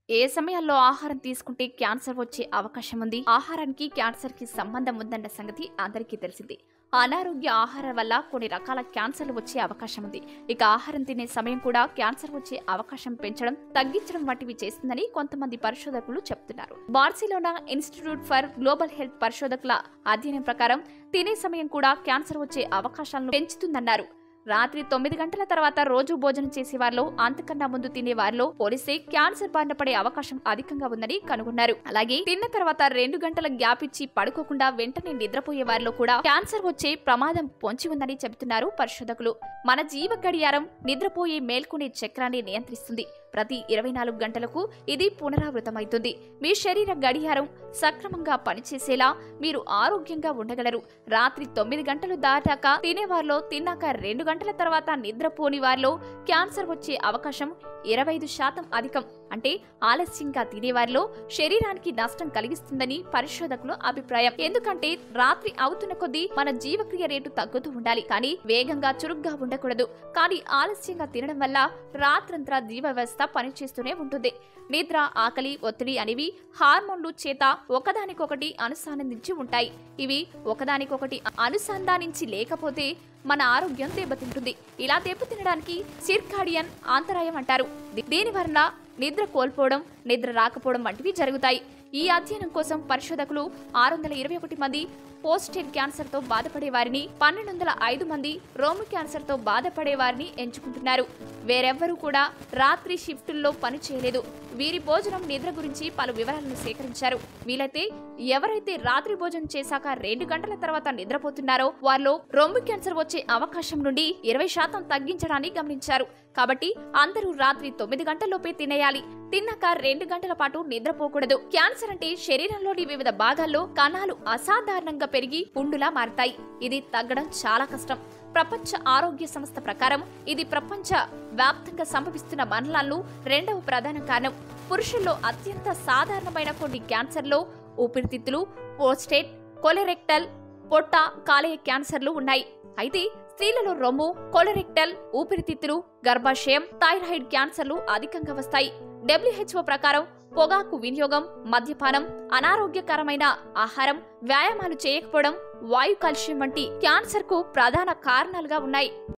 ఏ సమయాల్లో ఆహారం తీసుకుంటే క్యాన్సర్ వచ్చే అవకాశం ఉంది ఆహారానికి క్యాన్సర్ కి సంబంధం ఉందన్న సంగతి అందరికీ తెలిసింది అనారోగ్య ఆహారం వల్ల కొన్ని రకాల క్యాన్సర్లు వచ్చే అవకాశం ఉంది ఇక ఆహారం తినే సమయం కూడా క్యాన్సర్ వచ్చే అవకాశం పెంచడం తగ్గించడం వంటివి చేస్తుందని కొంతమంది పరిశోధకులు చెప్తున్నారు Barcelona Institute for Global Health పరిశోధకుల అధ్యయనం ప్రకారం తినే సమయం కూడా క్యాన్సర్ వచ్చే అవకాశాలను పెంచుతుందన్నారు రాత్రి తొమ్మిది గంటల తర్వాత రోజు భోజనం చేసే వారిలో అంతకన్నా ముందు తినే వారిలో పోలిస్తే క్యాన్సర్ బారిన పడే అవకాశం అధికంగా ఉందని కనుగొన్నారు అలాగే తిన్న తర్వాత రెండు గంటల గ్యాప్ ఇచ్చి పడుకోకుండా వెంటనే నిద్రపోయే వారిలో కూడా క్యాన్సర్ వచ్చే ప్రమాదం పొంచి ఉందని చెబుతున్నారు పరిశోధకులు మన జీవ గడియారం నిద్రపోయే మేల్కొనే చక్రాన్ని నియంత్రిస్తుంది ప్రతి ఇరవై నాలుగు గంటలకు ఇది పునరావృతమవుతుంది మీ శరీర గడియారం సక్రమంగా పనిచేసేలా మీరు ఆరోగ్యంగా ఉండగలరు రాత్రి తొమ్మిది గంటలు దాటాక తినేవారిలో తిన్నాక రెండు గంటల తర్వాత నిద్రపోని వారిలో క్యాన్సర్ వచ్చే అవకాశం ఇరవై ఐదు శాతం అధికం అంటే ఆలస్యంగా తినేవారిలో శరీరానికి నష్టం కలిగిస్తుందని పరిశోధకుల అభిప్రాయం ఎందుకంటే రాత్రి అవుతున్న కొద్దీ మన జీవక్రియ రేటు తగ్గుతూ ఉండాలి కానీ వేగంగా చురుగ్గా ఉండకూడదు కానీ ఆలస్యంగా తినడం వల్ల రాత్రంతా జీవ వ్యవస్థ పనిచేస్తూనే ఉంటుంది నిద్ర ఆకలి ఒత్తిడి అనేవి హార్మోన్లు చేత ఒకదానికొకటి అనుసంధానించి ఉంటాయి ఇవి ఒకదానికొకటి అనుసంధానించి లేకపోతే మన ఆరోగ్యం దెబ్బతింటుంది ఇలా దెబ్బతినడానికి సిర్కాడియన్ అంతరాయం అంటారు దీ- దీని వలన నిద్ర కోల్పోవడం నిద్ర రాకపోవడం వంటివి జరుగుతాయి ఈ అధ్యయనం కోసం పరిశోధకులు ఆరు వందల ఇరవై ఒకటి మంది పోస్టేట్ క్యాన్సర్ తో బాధపడే వారిని పన్నెండు వందల ఐదు మంది రోము క్యాన్సర్ తో బాధపడే వారిని ఎంచుకుంటున్నారు వేరెవ్వరూ కూడా రాత్రి షిఫ్టుల్లో పని చేయలేదు వీరి భోజనం నిద్ర గురించి పలు వివరాలను సేకరించారు వీలైతే ఎవరైతే రాత్రి భోజనం చేశాక రెండు గంటల తర్వాత నిద్రపోతున్నారో వారిలో రొమ్ము క్యాన్సర్ వచ్చే అవకాశం నుండి ఇరవై శాతం తగ్గించడాన్ని గమనించారు కాబట్టి అందరూ రాత్రి తొమ్మిది గంటల్లోపే తినేయాలి తిన్నాక రెండు గంటల పాటు నిద్రపోకూడదు క్యాన్సర్ అంటే శరీరంలోని వివిధ భాగాల్లో కణాలు అసాధారణంగా పెరిగి పుండులా మారతాయి ఇది తగ్గడం చాలా కష్టం ప్రపంచ ఆరోగ్య సంస్థ ప్రకారం ఇది ప్రపంచ వ్యాప్తంగా సంభవిస్తున్న మరణాలను రెండవ ప్రధాన కారణం పురుషుల్లో అత్యంత సాధారణమైన కొన్ని క్యాన్సర్లో ఊపిరితిత్తులు పోస్టేట్ కొలెరెక్టల్ పొట్ట కాలేయ క్యాన్సర్లు ఉన్నాయి అయితే స్త్రీలలో రొమ్ము కొలరెక్టల్ ఊపిరితిత్తులు గర్భాశయం థైరాయిడ్ క్యాన్సర్లు అధికంగా వస్తాయి డబ్ల్యూహెచ్ఓ ప్రకారం పొగాకు వినియోగం మద్యపానం అనారోగ్యకరమైన ఆహారం వ్యాయామాలు చేయకపోవడం వాయు కాలుష్యం వంటి క్యాన్సర్ కు ప్రధాన కారణాలుగా ఉన్నాయి